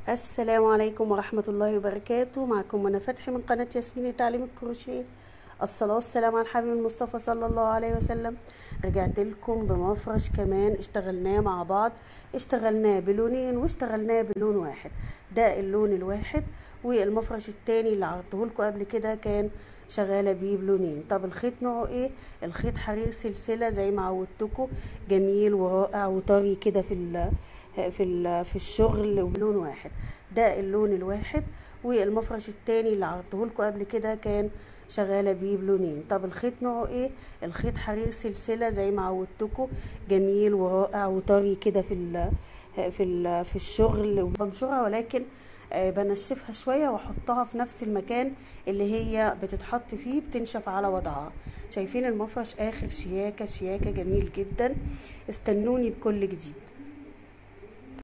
السلام عليكم ورحمة الله وبركاته معكم منى فتحي من قناة ياسمين تعليم الكروشيه الصلاة والسلام على الحبيب المصطفى صلى الله عليه وسلم رجعت لكم بمفرش كمان اشتغلناه مع بعض اشتغلناه بلونين واشتغلناه بلون واحد ده اللون الواحد والمفرش التاني اللي عرضته لكم قبل كده كان شغالة بيه بلونين طب الخيط نوعه ايه الخيط حرير سلسلة زي ما عودتكم جميل ورائع وطري كده في ال في ال في الشغل وبلون واحد ده اللون الواحد والمفرش التاني اللي عرضته لكم قبل كده كان شغالة بيه بلونين طب الخيط نوعه ايه الخيط حرير سلسلة زي ما عودتكم جميل ورائع وطري كده في ال في ال في الشغل وبنشرها ولكن آه، بنشفها شوية واحطها في نفس المكان اللي هي بتتحط فيه بتنشف على وضعها شايفين المفرش اخر شياكة شياكة جميل جدا استنوني بكل جديد